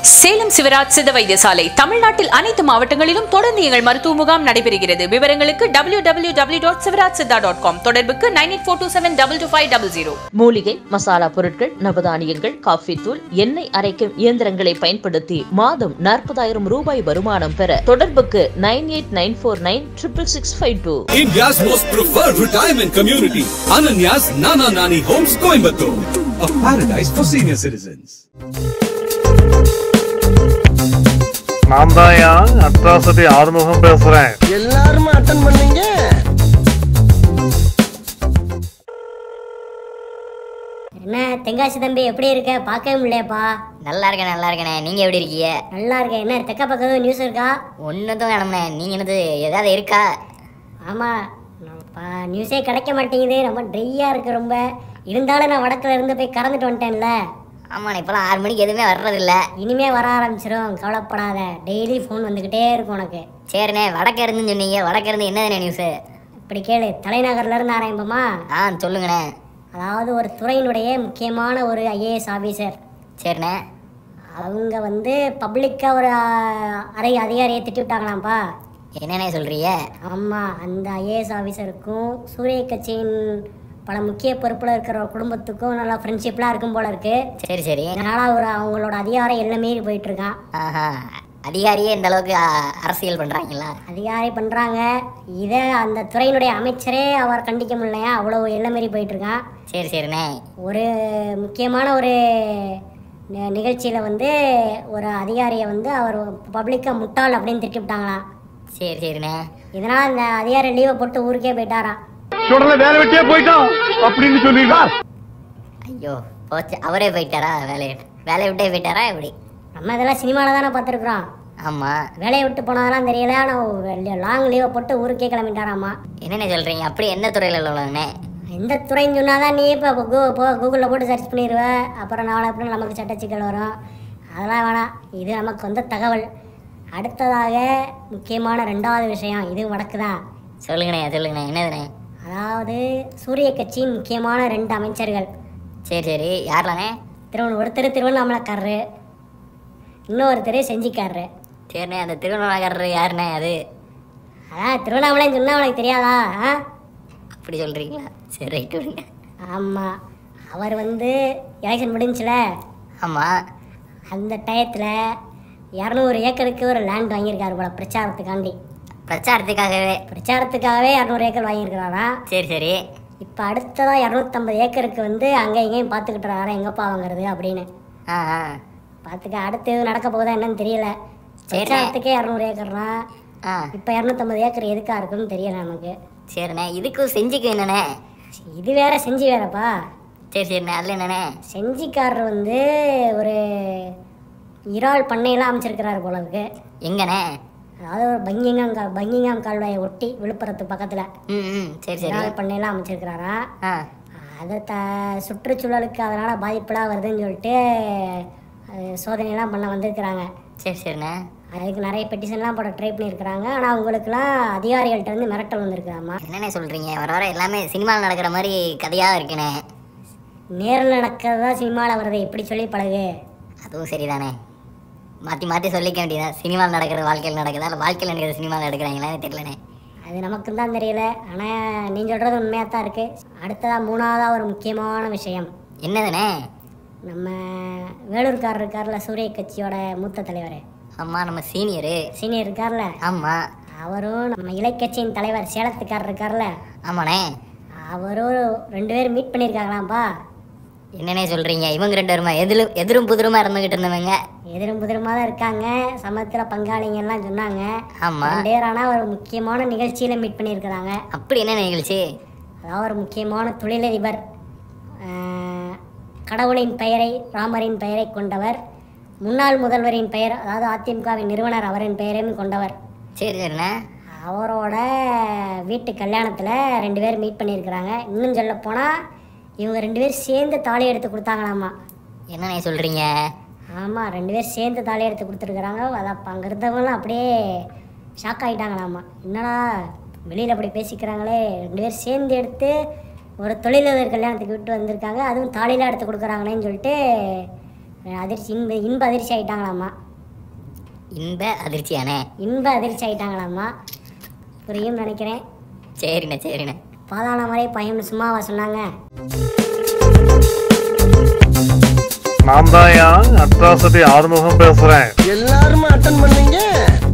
சேலம் சிவராஜ் சித்த வைத்தியசாலை தமிழ்நாட்டில் அனைத்து மாவட்டங்களிலும் தொடர்ந்து எங்கள் மருத்துவ முகாம் நடைபெறுகிறது விவரங்களுக்கு W W W dot Sivaraj Siddha dot com தொடர்புக்கு nine eight four two seven double two five double zero மூலிகை மசாலா பொருட்கள் நவதானியங்கள் காஃபி தூள் எண்ணெய் அரைக்கும் இயந்திரங்களை பயன்படுத்தி மாதம் நாற்பதாயிரம் ரூபாய் வருமானம் பெற தொடர்புக்கு nine eight nine four nine triple six five two India's most preferred retirement community, Ananya's Nana Nani Homes, Coimbatore. A paradise for senior citizens. நான் தான் அட்ராசிட்டி ஆறுமுகம் பேசுறேன் எல்லாரும் அட்டன் பண்ணீங்க என்ன தெங்காசி தம்பி எப்படி இருக்க பார்க்கவே முடியலையாப்பா நல்லா இருக்கேன் நல்லா இருக்கேனே நீங்க எப்படி இருக்கீங்க நல்லா இருக்கேன் என்ன தெக்க பக்கம் நியூஸ் இருக்கா ஒன்னதும் கிளம்புனே நீங்க என்னது ஏதாவது இருக்கா ஆமாம் நியூஸே கிடைக்க மாட்டேங்குது ரொம்ப ட்ரையாக இருக்கு ரொம்ப இருந்தாலும் நான் வடக்குல இருந்து போய் கறந்துட்டு வந்துட்டேன்ல ஆமாண்ணே இப்பெல்லாம் ஆறு மணிக்கு எதுவுமே வர்றதில்ல இனிமே வர ஆரம்பிச்சிரும் கவலைப்படாத டெய்லி ஃபோன் வந்துக்கிட்டே இருக்கும் உனக்கு சரிண்ணே வடக்க இருந்துன்னு சொன்னீங்க வடக்க இருந்து என்னதுண்ணே நியூஸு இப்படி கேளு தலைநகர்ல இருந்து ஆரம்பிப்போமா ஆ சொல்லுங்கண்ணே அதாவது ஒரு துறையினுடைய முக்கியமான ஒரு ஐஏஎஸ் ஆஃபீஸர் சரிண்ணே அவங்க வந்து பப்ளிக்காக ஒரு ஆ, அறை அதிகாரியை திட்டி விட்டாங்களாம்ப்பா என்னண்ணே சொல்றீங்க ஆமாம் அந்த ஐஏஎஸ் ஆஃபீஸருக்கும் சூரிய கட்சியின் பல முக்கிய பொறுப்பில் இருக்கிற குடும்பத்துக்கும் நல்லா ஃப்ரெண்ட்ஷிப்லாம் இருக்கும் போல இருக்கு சரி சரி அதனால ஒரு அவங்களோட அதிகாரம் எல்லாம் மீறி போயிட்டு இருக்கான் ஆஹா அதிகாரியே இந்த அளவுக்கு ஆ, அரசியல் பண்றாங்களா அதிகாரி பண்ணுறாங்க இதை அந்த துறையினுடைய அமைச்சரே அவர் கண்டிக்க முடியலையா அவ்வளோ எல்லை மீறி போயிட்டு இருக்கான் சரி சரிண்ணே ஒரு ஒரு முக்கியமான ஒரு நிகழ்ச்சியில் வந்து ஒரு அதிகாரியை வந்து அவர் பப்ளிக்காக முட்டாள் அப்படின்னு திட்டி விட்டாங்களாம் சரி சரிண்ணே இதனால் அந்த அதிகாரி லீவை போட்டு ஊருக்கே போயிட்டாராம் உடனே வேலை வெட்டியே போயிட்டோம் அப்படின்னு சொல்லிடுறா ஐயோ போச்சு அவரே போயிட்டாரா வேலையை வேலையை விட்டே போயிட்டாரா எப்படி நம்ம இதெல்லாம் சினிமாவில் தானே பார்த்துருக்குறோம் ஆமா வேலையை விட்டு போனதெல்லாம் தெரியல ஆனால் லாங் லீவை போட்டு ஊருக்கே கிளம்பிட்டாராம்மா என்னண்ணே சொல்றீங்க அப்படி எந்த துறையில உள்ளவங்கண்ணே எந்த துறைன்னு சொன்னால் தான் நீ இப்போ கூ போ கூகுளில் போட்டு சர்ச் பண்ணிடுவ அப்புறம் நாளை அப்புறம் நமக்கு சட்டச்சிக்கல் வரும் அதெல்லாம் வேணாம் இது நமக்கு வந்த தகவல் அடுத்ததாக முக்கியமான ரெண்டாவது விஷயம் இது வடக்கு தான் சொல்லுங்கண்ணே சொல்லுங்கண்ணே என்னதுண்ணே அதாவது சூரிய கட்சியின் முக்கியமான ரெண்டு அமைச்சர்கள் சரி சரி யார்லாண்ணே திருவண்ண ஒருத்தர் திருவண்ணாமலைக்காரரு இன்னொருத்தர் செஞ்சிக்காரரு சரிண்ணே அந்த திருவண்ணாமலைக்காரர் யாருண்ணே அது அதான் திருவண்ணாமலைன்னு சொன்னால் உனக்கு தெரியாதா ஆ அப்படி சொல்றீங்களா சரி ரைட் விடுங்க ஆமாம் அவர் வந்து எலெக்ஷன் முடிஞ்சுல ஆமாம் அந்த டயத்தில் இரநூறு ஏக்கருக்கு ஒரு லேண்ட் வாங்கியிருக்காரு போல பிரச்சாரத்துக்காண்டி பிரச்சாரத்துக்காகவே பிரச்சாரத்துக்காகவே இரநூறு ஏக்கர் வாங்கியிருக்கிறாராம் சரி சரி இப்போ அடுத்ததாக இரநூத்தம்பது ஏக்கருக்கு வந்து அங்கே இங்கேயும் பார்த்துக்கிட்டுறாரா எங்கப்பா வாங்குறது அப்படின்னு ஆ ஆ பார்த்துக்க அடுத்து எதுவும் நடக்க போகுதா என்னன்னு தெரியல சரி. பிரச்சாரத்துக்கே இரநூறு ஏக்கர்னா ஆ இப்போ இரநூத்தம்பது ஏக்கர் எதுக்காக இருக்குன்னு தெரியல நமக்கு சரிண்ணே இதுக்கும் செஞ்சுக்கு என்னண்ணே இது வேற செஞ்சு வேறப்பா சரி சரிண்ணே அதில் என்னண்ணே செஞ்சிக்காரர் வந்து ஒரு இறால் பண்ணையெல்லாம் அமைச்சிருக்கிறாரு போல இருக்கு எங்கண்ணே அதாவது ஒரு பங்கிங்காம் கா பங்கிங்காம் கால்வாயை ஒட்டி விழுப்புரத்து பக்கத்தில் ம் ம் சரி சரி இறால் பண்ணையெல்லாம் அமைச்சிருக்கிறாரா ஆ அதை த சுற்றுச்சூழலுக்கு அதனால் பாதிப்பெல்லாம் வருதுன்னு சொல்லிட்டு அது சோதனையெல்லாம் பண்ண வந்திருக்கிறாங்க சரி சரிண்ணே அதுக்கு நிறைய பெட்டிஷன்லாம் போட ட்ரை பண்ணியிருக்கிறாங்க ஆனால் அவங்களுக்குலாம் அதிகாரிகள்ட்ட இருந்து மிரட்டல் வந்திருக்குதாம்மா என்னண்ணே சொல்கிறீங்க வர வர எல்லாமே சினிமாவில் நடக்கிற மாதிரி கதையாக இருக்குண்ணே நேரில் நடக்கிறதா சினிமாவில் வர்றதை எப்படி சொல்லி பழகு அதுவும் சரிதானே மாற்றி மாற்றி சொல்லிக்க வேண்டியதான் சினிமாவில் நடக்கிறது வாழ்க்கையில் நடக்குதா இல்லை வாழ்க்கையில் நடக்கிறது சினிமாவில் எடுக்கிறாங்களான்னு தெரியலண்ணே அது நமக்கு தான் தெரியல ஆனால் நீ சொல்கிறது உண்மையாக தான் இருக்குது அடுத்ததாக மூணாவதாக ஒரு முக்கியமான விஷயம் என்னதுண்ணே நம்ம வேலூர்காரர் இருக்கார்ல சூரிய கட்சியோட மூத்த தலைவர் அம்மா நம்ம சீனியரு சீனியர் இருக்கார்ல ஆமாம் அவரும் நம்ம இலைக்கட்சியின் தலைவர் சேலத்துக்காரர் இருக்கார்ல ஆமாண்ணே அவரும் ரெண்டு பேரும் மீட் பண்ணியிருக்காங்களாம்ப்பா என்னண்ணே சொல்கிறீங்க இவங்க ரெண்டு பேருமா எதிரும் எதிரும் புதிருமா இருந்துக்கிட்டு இருந்தவங்க எதிரும் புதிருமா தான் இருக்காங்க சமத்துல பங்காளிங்கெல்லாம் சொன்னாங்க ஆமா. ரெண்டு பேர் ஆனால் ஒரு முக்கியமான நிகழ்ச்சியில் மீட் பண்ணியிருக்கிறாங்க அப்படி என்ன நிகழ்ச்சி அதாவது ஒரு முக்கியமான தொழிலதிபர் ஆஹ், கடவுளின் பெயரை ராமரின் பெயரை கொண்டவர் முன்னாள் முதல்வரின் பெயர் அதாவது அதிமுகவின் நிறுவனர் அவரின் பெயரையும் கொண்டவர் சரி சரிண்ணே அவரோட வீட்டு கல்யாணத்தில் ரெண்டு பேர் மீட் பண்ணியிருக்கிறாங்க இன்னும் சொல்ல போனால் இவங்க ரெண்டு பேர் சேர்ந்து தாலி எடுத்து கொடுத்தாங்களாமா என்னண்ணே சொல்கிறீங்க ஆமாம் ரெண்டு பேர் சேர்ந்து தாலி எடுத்து கொடுத்துருக்குறாங்க அதை அப்போ அங்கே இருந்தவங்களாம் அப்படியே ஷாக் ஆகிட்டாங்களாமா என்னடா வெளியில் அப்படி பேசிக்கிறாங்களே ரெண்டு பேர் சேர்ந்து எடுத்து ஒரு தொழிலதிபர் கல்யாணத்துக்கு விட்டு வந்திருக்காங்க அதுவும் தாலிலாம் எடுத்து கொடுக்குறாங்களேன்னு சொல்லிட்டு அதிர்ச்சி இன்ப இன்ப அதிர்ச்சி ஆயிட்டாங்களாம்மா இன்ப அதிர்ச்சியாண்ணே இன்ப அதிர்ச்சி ஆயிட்டாங்களாம்மா புரியும் நினைக்கிறேன் சரிண்ணே சரிண்ணே பாதாள மலை பயம்னு சும்மாவா சொன்னாங்க நான் தான் அட்ராசிட்டி ஆறுமுகம் பேசுறேன் எல்லாருமே அட்டன் பண்ணீங்க